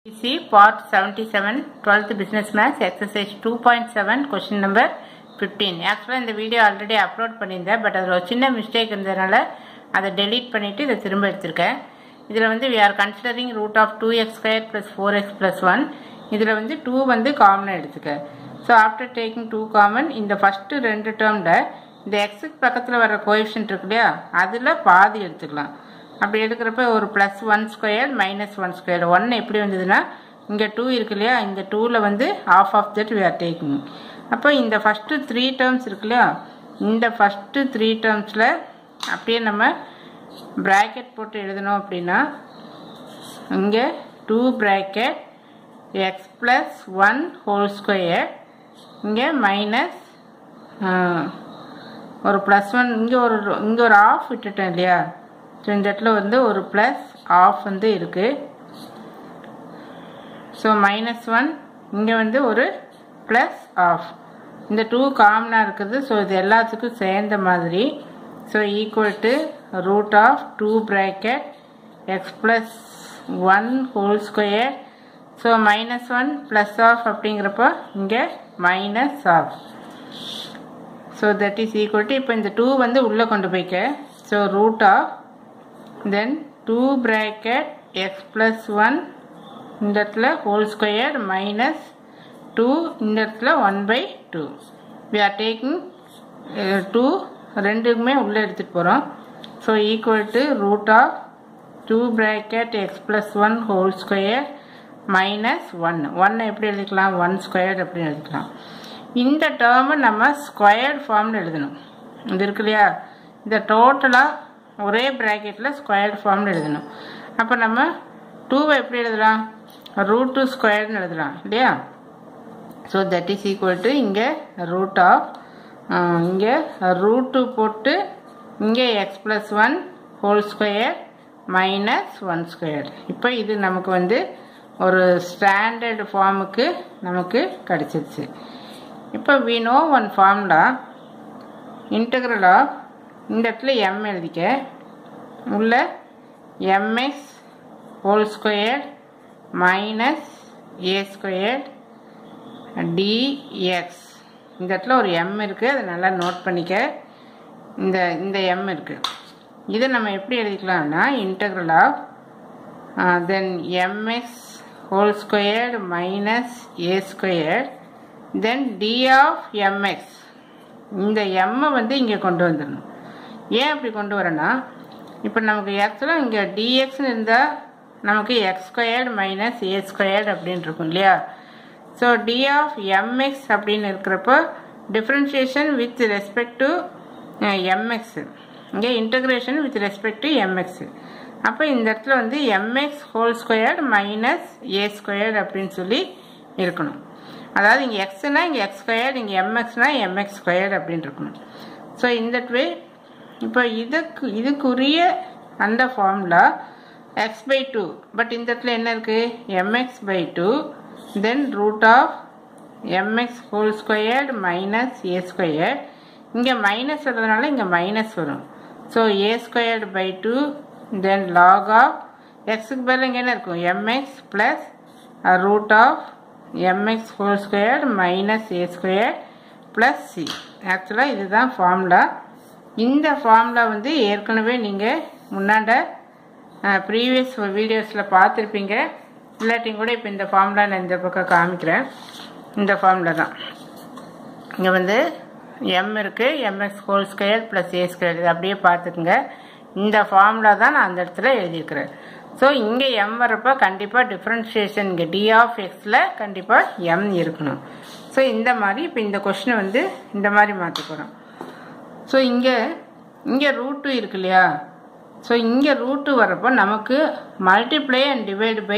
See part 77 12th business maths exercise 2.7 question number 15 ஆக்சுவலாக இந்த video already upload பண்ணியிருந்தேன் but அதில் ஒரு சின்ன மிஸ்டேக் இருந்ததுனால அதை delete பண்ணிவிட்டு இதை திரும்ப எடுத்திருக்கேன் இதில் வந்து we are considering root of 2x square plus 4x plus 1 இதில் வந்து 2 வந்து காமனாக எடுத்துக்க so after taking two common இந்த ஃபஸ்ட்டு ரெண்டு டேர்மில் இந்த எக்ஸுக்கு பக்கத்தில் வர கோஎஃபிஷியன்ட் இருக்கு இல்லையா அதில் பாதி எடுத்துக்கலாம் அப்படி எடுக்கிறப்ப ஒரு plus one square minus one square one எப்படி வந்ததுன்னா இங்கே டூ இருக்கு இல்லையா இந்த டூவில் வந்து half of that we are taking அப்போ இந்த ஃபஸ்ட்டு த்ரீ டேர்ம்ஸ் இருக்கு இல்லையா இந்த ஃபஸ்ட்டு த்ரீ டேர்ம்ஸில் அப்படியே நம்ம ப்ராக்கெட் போட்டு எழுதணும் அப்படின்னா இங்கே two bracket x plus one whole square இங்கே மைனஸ் ஒரு ப்ளஸ் ஒன் இங்கே ஒரு இங்கே ஒரு ஆஃப் விட்டுட்டேன் இல்லையா ஸோ இந்த இடத்துல வந்து ஒரு ப்ளஸ் ஆஃப் வந்து இருக்குது ஸோ மைனஸ் ஒன் இங்கே வந்து ஒரு ப்ளஸ் ஆஃப் இந்த டூ காமனாக இருக்குது ஸோ இது எல்லாத்துக்கும் சேர்ந்த மாதிரி so equal to root of two bracket x plus one whole square so minus one plus half அப்படிங்கிறப்போ இங்கே minus half so that is equal to இப்போ இந்த டூ வந்து உள்ளே கொண்டு போய்க்க so root of then two bracket x plus one இந்த இடத்துல ஹோல் ஸ்கொயர் மைனஸ் டூ இந்த இடத்துல one by two we are taking two ரெண்டுக்குமே உள்ளே எடுத்துகிட்டு போகிறோம் so equal to root of two bracket x plus one whole square minus one ஒன்னை எப்படி எழுதிக்கலாம் ஒன் ஸ்கொயர் அப்படின்னு எழுதிக்கலாம் இந்த டேர்மை நம்ம ஸ்கொயர்ட் ஃபார்மில் எழுதணும் இது இருக்கு இல்லையா இந்த டோட்டலாக ஒரே ப்ராக்கெட்டில் ஸ்கொயர்ட் ஃபார்மில் எழுதணும் அப்போ நம்ம டூவை எப்படி எழுதலாம் ரூட் டூ ஸ்கொயர்னு எழுதலாம் இல்லையா so that is equal to இங்கே ரூட் ஆஃப் இங்கே ரூட் டூ போட்டு இங்கே x plus one whole square minus one square இப்போ இது நமக்கு வந்து ஒரு ஸ்டாண்டர்ட் ஃபார்முக்கு நமக்கு கிடச்சிருச்சு இப்போ we know one formula integral of இந்த இடத்துல எம் எழுதிக்க உள்ள mx whole square minus a square dx இந்த இடத்துல ஒரு எம் இருக்குது அதை நல்லா நோட் பண்ணிக்க இந்த இந்த எம் இருக்குது இதை நம்ம எப்படி எழுதிக்கலாம்னா integral of then mx whole square minus a square then d of mx இந்த எம்மை வந்து இங்கே கொண்டு வந்துடணும் ஏன் அப்படி கொண்டு வரேன்னா இப்போ நமக்கு ஆக்சுவலாக இங்கே டிஎக்ஸ்னு இருந்தால் நமக்கு x squared minus a squared அப்படின்னு இருக்கும் இல்லையா ஸோ டி ஆஃப் எம்எக்ஸ் அப்படின்னு இருக்கிறப்போ differentiation with respect to mx இங்கே integration with respect to mx அப்போ இந்த இடத்துல வந்து mx whole squared minus a squared அப்படின்னு சொல்லி இருக்கணும் அதாவது இங்கே எக்ஸ்னா இங்கே எக்ஸ் ஸ்கொயர்டு இங்கே எம்எக்ஸ்னா எம்எக்ஸ் ஸ்கொயர்டு அப்படின்னு இருக்கணும் ஸோ இந்த வே இப்போ இதுக்கு இதுக்குரிய அந்த formula x by two but இந்த இடத்துல என்ன இருக்குது mx by two then root of mx whole squared minus a square இங்கே மைனஸ் வர்றதுனால இங்கே மைனஸ் வரும் so a squared by two then log of எக்ஸுக்கு பதில் இங்கே என்ன இருக்கும் mx plus root of mx whole square minus a square plus c ஆக்சுவலாக இதுதான் ஃபார்முலா இந்த ஃபார்முலா வந்து ஏற்கனவே நீங்கள் முன்னாண்ட ப்ரீவியஸ் வீடியோஸில் பார்த்துருப்பீங்க இல்லாட்டியும் கூட இப்போ இந்த ஃபார்முலா நான் இந்த பக்கம் காமிக்கிறேன் இந்த ஃபார்முலா தான் இங்கே வந்து எம் இருக்குது mx whole square plus a square இது அப்படியே பார்த்துக்குங்க இந்த ஃபார்முலா தான் நான் அந்த இடத்துல எழுதியிருக்கிறேன் ஸோ இங்கே எம் வரப்போ கண்டிப்பாக டிஃப்ரென்ஷியேஷன் இங்கே டி ஆஃப் எக்ஸில் கண்டிப்பாக எம் இருக்கணும் ஸோ இந்த மாதிரி இப்போ இந்த கொஷினை வந்து இந்த மாதிரி மாற்ற போகிறோம் ஸோ இங்கே இங்கே ரூட் டூ இருக்கு இல்லையா ஸோ இங்கே ரூட்டு வரப்போ நமக்கு multiply and divide by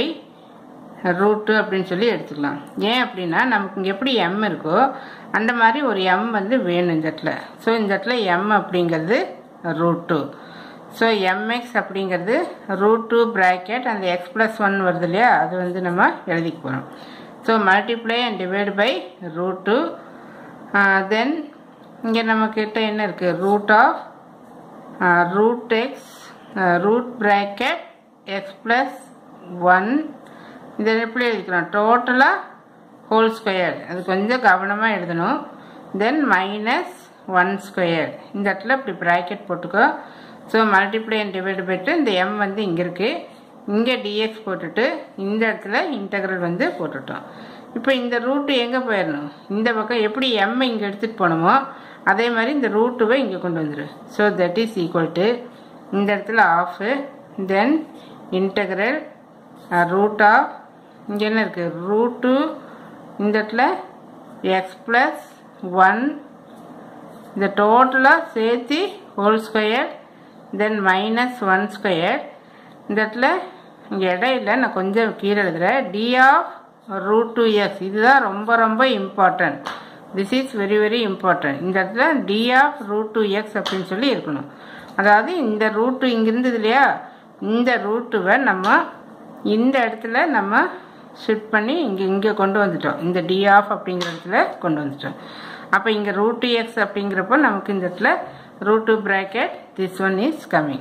root அப்படின்னு சொல்லி எடுத்துக்கலாம் ஏன் அப்படின்னா நமக்கு இங்கே எப்படி எம் இருக்கோ அந்த மாதிரி ஒரு எம் வந்து வேணும் இந்த இடத்துல ஸோ இந்த இடத்துல எம் அப்படிங்கிறது ரூட் டூ ஸோ எம்எக்ஸ் அப்படிங்கிறது ரூட் டூ ப்ராக்கெட் அந்த எக்ஸ் ப்ளஸ் ஒன் வருது இல்லையா அது வந்து நம்ம எழுதிக்க போகிறோம் so multiply and divide by root two then இங்கே நம்மக்கிட்ட என்ன இருக்குது root of root x root bracket x plus one இதை எப்படி எழுதிக்கிறோம் டோட்டலாக ஹோல் ஸ்கொயர் அது கொஞ்சம் கவனமாக எழுதணும் தென் மைனஸ் ஒன் ஸ்கொயர் இந்த இடத்துல இப்படி ப்ராக்கெட் போட்டுக்கோ ஸோ மல்டிப்ளை அண்ட் டிவைட் போய்ட்டு இந்த எம் வந்து இங்கே இருக்குது இங்கே டிஎக்ஸ் போட்டுட்டு இந்த இடத்துல இன்டெக்ரல் வந்து போட்டுட்டோம் இப்போ இந்த ரூட்டு எங்கே போயிடணும் இந்த பக்கம் எப்படி எம் இங்கே எடுத்துகிட்டு போனோமோ அதே மாதிரி இந்த ரூட்டுவை இங்கே கொண்டு வந்துடு so that is equal to இந்த இடத்துல half then integral root of இங்கே என்ன இருக்குது ரூட்டு இந்த இடத்துல எக்ஸ் ப்ளஸ் ஒன் இந்த டோட்டலாக சேர்த்து whole square then minus one square இந்த இடத்துல இங்கே இடம் இல்லை நான் கொஞ்சம் கீழே எழுதுகிறேன் d of root two x இதுதான் ரொம்ப ரொம்ப important this is very very important இந்த இடத்துல d of root two x அப்படின்னு சொல்லி இருக்கணும் அதாவது இந்த ரூட்டு இங்கே இருந்தது இல்லையா இந்த ரூட்டுவை நம்ம இந்த இடத்துல நம்ம ஷிஃப்ட் பண்ணி இங்கே இங்கே கொண்டு வந்துட்டோம் இந்த டி ஆஃப் அப்படிங்கிற இடத்துல கொண்டு வந்துட்டோம் அப்போ இங்கே ரூட் டூ எக்ஸ் அப்படிங்கிறப்போ நமக்கு இந்த இடத்துல root two bracket this one is coming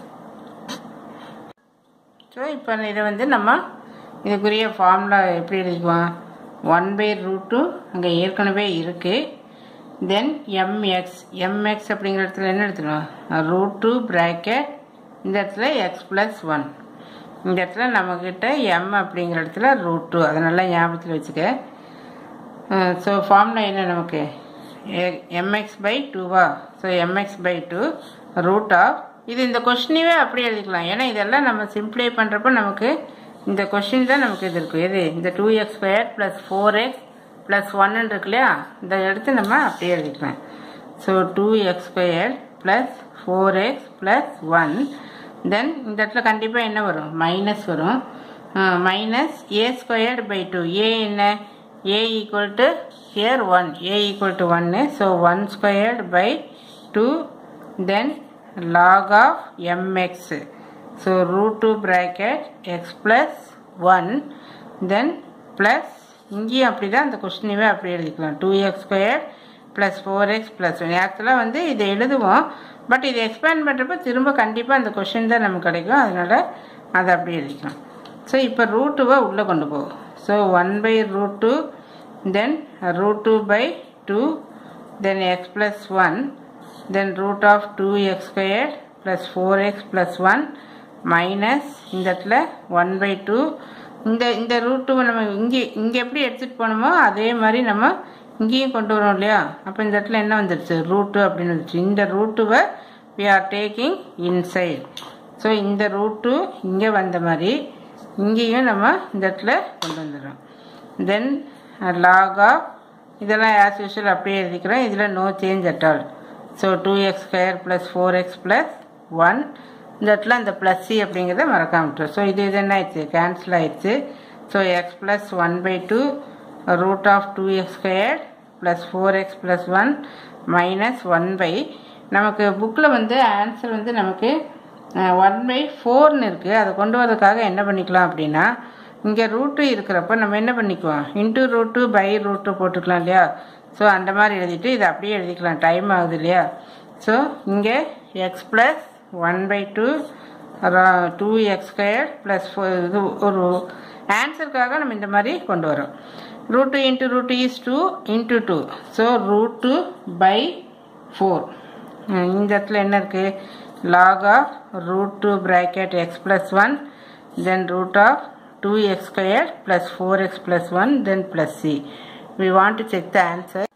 so இப்போ இதை வந்து நம்ம இதுக்குரிய ஃபார்முலா எப்படி எழுதிக்குவோம் ஒன் பை ரூட் டூ அங்கே ஏற்கனவே இருக்குது தென் எம்எக்ஸ் எம்எக்ஸ் அப்படிங்கிற இடத்துல என்ன எடுத்துக்கணும் ரூட் டூ ப்ராக்கெட் இந்த இடத்துல எக்ஸ் ப்ளஸ் ஒன் இந்த இடத்துல நம்மக்கிட்ட எம் அப்படிங்கிற இடத்துல ரூட் டூ அதை நல்லா ஞாபகத்தில் வச்சுக்க ஸோ ஃபார்முலா என்ன நமக்கு எம்எக்ஸ் பை டூவா so mx by two root of இது இந்த கொஷினையே அப்படியே எழுதிக்கலாம் ஏன்னா இதெல்லாம் நம்ம சிம்ப்ளை பண்ணுறப்ப நமக்கு இந்த கொஷின் தான் நமக்கு இது இருக்கும் எது இந்த two x square plus four x plus ஒன்னு இருக்கு இல்லையா இதை எடுத்து நம்ம அப்படியே எழுதிக்கலாம் so two x square plus four x plus one then இந்த இடத்துல கண்டிப்பாக என்ன வரும் மைனஸ் வரும் minus a squared by two a என்ன a equal to here one a equal to ஒன்னு so one squared by two then log of mx so root 2 bracket x plus 1 then plus இங்கேயும் அப்படி தான் அந்த கொஸ்டினவே அப்படி எழுதிக்கலாம் two x square plus four x plus one ஆக்சுவலாக வந்து இதை எழுதுவோம் பட் இதை எக்ஸ்பேண்ட் பண்ணுறப்ப திரும்ப கண்டிப்பாக அந்த கொஷின் தான் நமக்கு கிடைக்கும் அதனால் அதை அப்படி எழுதிக்கலாம் ஸோ இப்போ ரூட்டுவை உள்ளே கொண்டு போகும் so one by root two then root two by two then x plus one then root of 2x squared plus 4x plus 1 minus இந்த இடத்துல 1 by 2 இந்த இந்த ரூட் நம்ம இங்கே இங்கே எப்படி எடுத்துகிட்டு போனோமோ அதே மாதிரி நம்ம இங்கேயும் கொண்டு வரோம் இல்லையா அப்போ இந்த இடத்துல என்ன வந்துருச்சு ரூட்டு அப்படின்னு வந்துருச்சு இந்த ரூட்டுவை we are taking inside so இந்த ரூட்டு இங்கே வந்த மாதிரி இங்கேயும் நம்ம இந்த இடத்துல கொண்டு வந்துடுறோம் தென் லாக் ஆஃப் இதெல்லாம் ஆஸ் யூஷுவல் அப்படியே எழுதிக்கிறோம் இதில் no change at all so two x square plus four x plus one இந்த இடத்துல இந்த ப்ளஸ் சி அப்படிங்கிறத மறக்காமட்டோம் ஸோ இது இது என்ன ஆயிடுச்சு கேன்சல் ஆயிடுச்சு so x plus one by two root of two x square plus four x plus one minus one by நமக்கு புக்கில் வந்து ஆன்சர் வந்து நமக்கு ஒன் பை ஃபோர்னு இருக்குது அதை கொண்டு வரதுக்காக என்ன பண்ணிக்கலாம் அப்படின்னா இங்கே ரூட்டு இருக்கிறப்ப நம்ம என்ன பண்ணிக்குவோம் இன்ட்டு ரூட்டு பை ரூட்டு போட்டுக்கலாம் இல்லையா ஸோ அந்த மாதிரி எழுதிட்டு இதை அப்படியே எழுதிக்கலாம் டைம் ஆகுது இல்லையா ஸோ இங்கே x plus one by two two x square plus இது ஒரு ஆன்சருக்காக நம்ம இந்த மாதிரி கொண்டு வரோம் root two into root two is two into two so root two by four இந்த இடத்துல என்ன இருக்குது log of root two bracket x plus one then root of two x square plus four x plus one then plus c we want to check the answer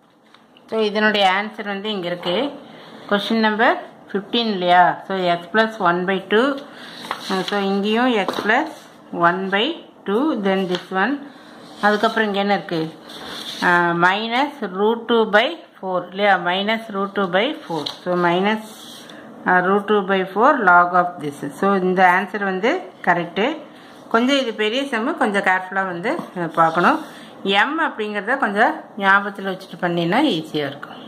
so இதனுடைய answer வந்து இங்கே இருக்குது question number fifteen இல்லையா so x plus one by two so இங்கேயும் x plus one by two then this one அதுக்கப்புறம் இங்கே என்ன இருக்குது minus root two by four இல்லையா minus root two by four so minus root two by four log of this so இந்த answer வந்து correct கொஞ்சம் இது பெரிய செம்மு கொஞ்சம் கேர்ஃபுல்லாக வந்து பார்க்கணும் எம் அப்படிங்கிறத கொஞ்சம் ஞாபகத்தில் வச்சுட்டு பண்ணினா ஈஸியாக இருக்கும்